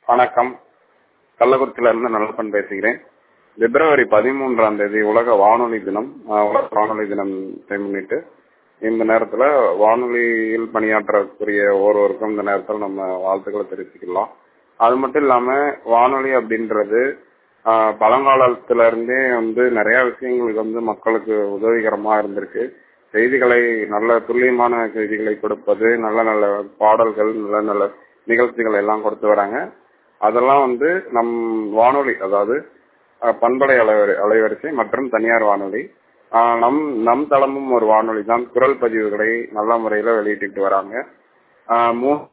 வணக்கம் கள்ளக்குறிச்சியில இருந்து நல்லப்பன் பேசுகிறேன் பிப்ரவரி பதிமூன்றாம் தேதி உலக வானொலி தினம் ஆஹ் உலக வானொலி தினத்தை முன்னிட்டு இந்த நேரத்துல வானொலியில் பணியாற்றக்கூடிய ஒருவருக்கும் இந்த நேரத்தில் நம்ம வாழ்த்துக்களை தெரிவிச்சுக்கலாம் அது மட்டும் இல்லாம வானொலி அப்படின்றது ஆஹ் பழங்காலத்துல இருந்தே வந்து நிறைய விஷயங்களுக்கு வந்து மக்களுக்கு உதவிகரமா இருந்திருக்கு செய்திகளை நல்ல துல்லியமான செய்திகளை கொடுப்பது நல்ல நல்ல பாடல்கள் நல்ல நல்ல நிகழ்ச்சிகள் எல்லாம் கொடுத்து வராங்க அதெல்லாம் வந்து நம் வானொலி அதாவது அஹ், பண்பலை அலைவரி அலைவரிசை மற்றும் தனியார் வானொலி ஆஹ், நம் நம் தளமும் ஒரு வானொலி தான் குரல் பதிவுகளை நல்ல முறையில வெளியிட்டு வராங்க ஆஹ்,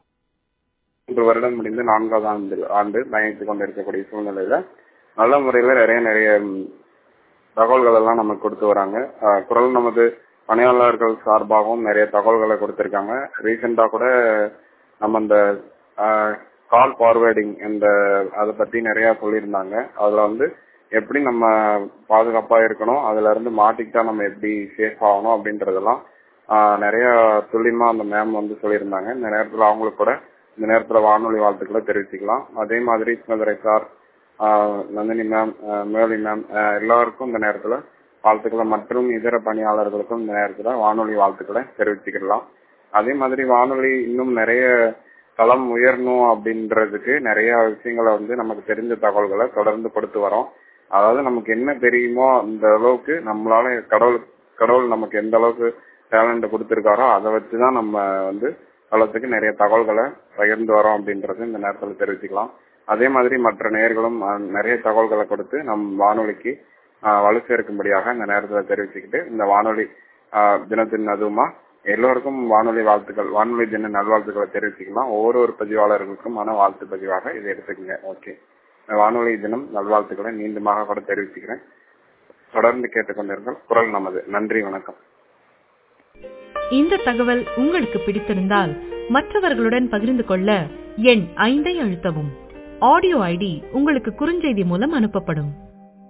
மூன்று வருடம் முடிந்து நான்காவது ஆண்டு ஆண்டு பயணித்துக் கொண்டிருக்கக்கூடிய சூழ்நிலையில நல்ல முறையில நிறைய நிறைய ம், தகவல்கள் எல்லாம் நமக்கு கொடுத்து வராங்க ஆஹ், குரல் நமது பணியாளர்கள் சார்பாகவும் நிறைய தகவல்களை கொடுத்திருக்காங்க ரீசெண்டா கூட நம்ம இந்த கால் ஃபார்வேர்டிங் இந்த அதை பத்தி நிறைய சொல்லியிருந்தாங்க அதுல வந்து எப்படி நம்ம பாதுகாப்பா இருக்கணும் அதுல இருந்து மாட்டிக்கிட்டா நம்ம எப்படி சேஃப் ஆகணும் அப்படின்றதெல்லாம் ஆஹ், நிறைய துல்லியமா அந்த மேம் வந்து சொல்லியிருந்தாங்க இந்த நேரத்துல அவங்களுக்கு கூட இந்த நேரத்துல வானொலி வாழ்த்துக்களை தெரிவிச்சுக்கலாம் அதே மாதிரி மதுரை சார் ஆஹ், நந்தினி மேம் மேலி மேம் எல்லாருக்கும் இந்த நேரத்துல வாழ்த்துக்களை மற்றும் இதர பணியாளர்களுக்கும் இந்த நேரத்துல வானொலி வாழ்த்துக்களை தெரிவிச்சுக்கலாம் அதே மாதிரி வானொலி இன்னும் நிறைய தளம் உயரணும் அப்படின்றதுக்கு நிறைய விஷயங்களை வந்து நமக்கு தெரிஞ்ச தகவல்களை தொடர்ந்து கொடுத்து வரோம் அதாவது நமக்கு என்ன தெரியுமோ அந்த அளவுக்கு நம்மளால கடவுள் கடவுள் நமக்கு எந்த அளவுக்கு டேலண்ட் கொடுத்திருக்காரோ அதை வச்சுதான் நம்ம வந்து தளத்துக்கு நிறைய தகவல்களை பகிர்ந்து வரோம் அப்படின்றது இந்த நேரத்தில் தெரிவிச்சுக்கலாம் அதே மாதிரி மற்ற நேயர்களும் அஹ், நிறைய தகவல்களை கொடுத்து நம் வானொலிக்கு ஆஹ், வலு சேர்க்கும்படியாக இந்த நேரத்தில் தெரிவிச்சுக்கிட்டு இந்த வானொலி ஆஹ், தினத்தின் அதுவுமா எல்லோருக்கும் வானொலி வாழ்த்துக்கள் வானொலி தின நல்வாழ்த்துக்களை தெரிவிச்சுக்கலாம் ஒவ்வொரு ஒரு பதிவாளர்களுக்கும் மன வாழ்த்து பதிவாக இதை எடுத்துக்கங்க ஓகே வானொலி தினம் நல்வாழ்த்துக்களை மீண்டுமாக கூட தெரிவிச்சுக்கிறேன் தொடர்ந்து கேட்டுக்கொண்டிருங்கள் குரல் நமது நன்றி வணக்கம் இந்த தகவல் உங்களுக்கு பிடித்திருந்தால் மற்றவர்களுடன் பகிர்ந்து கொள்ள எண் ஐந்தை அழுத்தவும் ஆடியோ ஐடி உங்களுக்கு குறுஞ்செய்தி மூலம் அனுப்பப்படும்